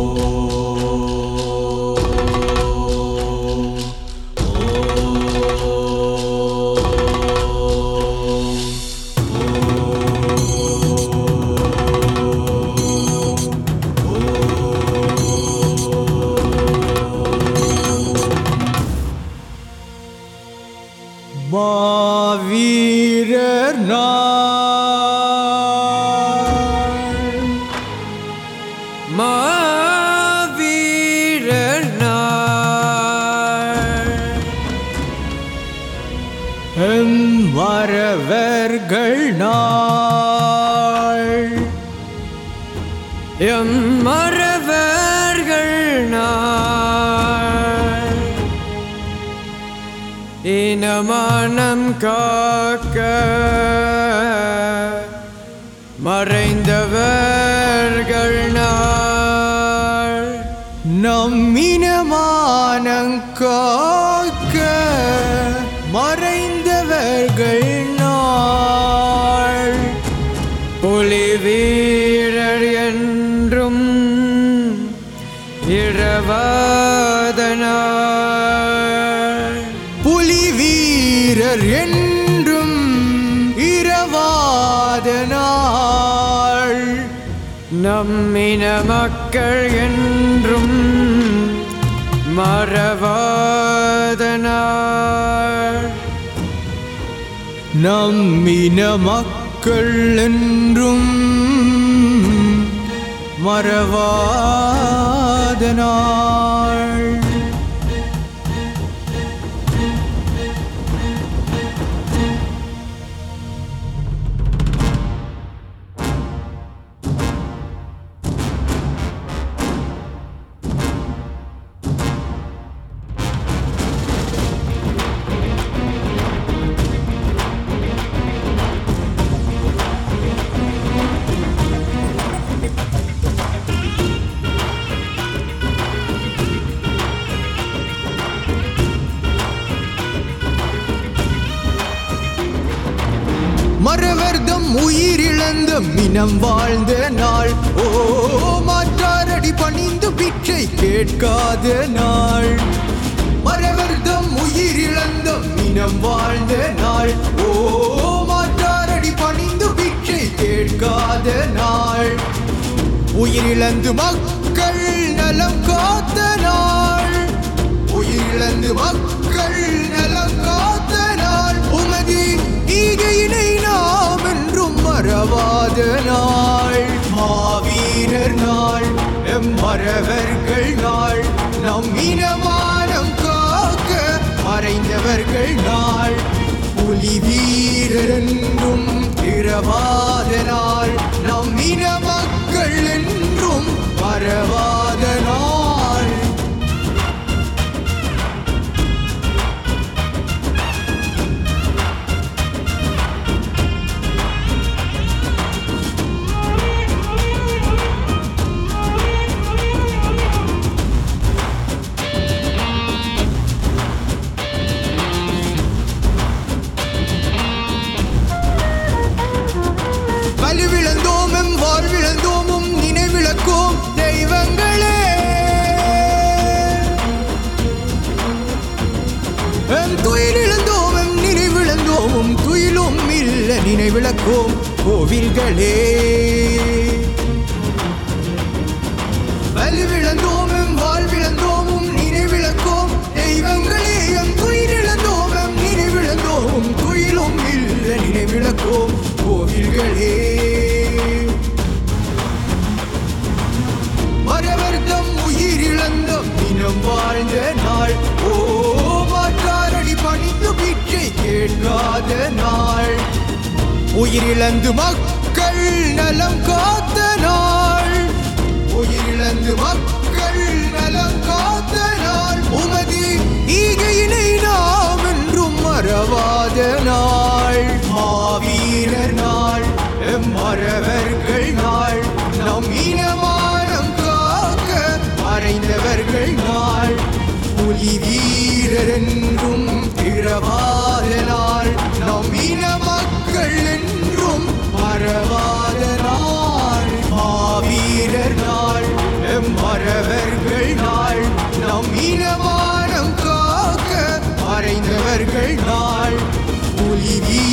மாவீரர் நாள் மாவீரர் நாள் எம் மறவர்கள் நாள் எம் மறவர்கள் நாள் இனமானம் காக்க மறைந்தவர்கள் நாள் நம் இனமானம் காக்க மறைந்தவர்கள் நாள் புலி வீரர் என்றும் இரவாதனார் புலி வீரர் என்றும் இரவாத நாள் நம்மின மக்கள் என்றும் மறவாத நாள் நம்மின மக்கள் என்றும் மறவாத நாள் மறவர்தம் உயிரிழந்த மினம் வாழ்ந்த நாள் ஓ மாற்றாரடி பணிந்து பிச்சை கேட்காத நாள் மறவர்தம் உயிரிழந்த மினம் வாழ்ந்த நாள் ஓ மாற்றாரடி பணிந்து பிச்சை கேட்காத நாள் உயிரிழந்து மக்கள் நலம் காத்த நாள் உயிரிழந்து மக்கள் நலம் காத்த நாள் உமது ஈகையினை நாம் என்றும் மறவாத நாள் மாவீரர் நாள் எம் மறவர்கள் நாள் நம் இனமானம் காக்க மறைந்தவர்கள் நாள் புலி வீரர் என்றும் இரவாத நாள் நம் இன மக்கள் என்றும் மறவாத நாள் வலுவிழந்தோம் எம் வாழ்விழந்தோமும் நினைவிழக்கும் தெய்வங்களே எம் துயிலிழந்தோம் எம் நினைவிழந்தோமும் துயிலும் இல்ல நினைவிழக்கும் கோவில்களே வலுவிழந்தோம் எம் வாழ்விழந்தோமும் நினைவிழக்கும் தெய்வங்களே எம் துயிலிழந்தோம் எம் நினைவிழந்தோமும் துயிலும் இல்ல நினைவிழக்கும் கோவில்களே மறவர்தம் உயிரிழந்த தினம் வாழ்ந்த நாள் ஓ மாற்றாரடி பணிந்து பிச்சை கேட்காத நாள் உயிரிழந்து மக்கள் நலம் காத்த நாள் உயிரிழந்து மக்கள் நலம் காத்த நாள் உமது ஈகையினை நாம் என்றும் மறவாத நாள் மாவீரர் நாள் எம் மறவர்கள் நாள் நம் இனமானம் காக்க மறைந்தவர்கள் நாள் புலி வீரர் என்றும் இரவாத நாள் நம் இன மக்கள் என்றும் மறவாத நாள் மறவர்கள் நாள் நம் இனமானம் காக்க மறைந்தவர்கள் நாள் புலி வீர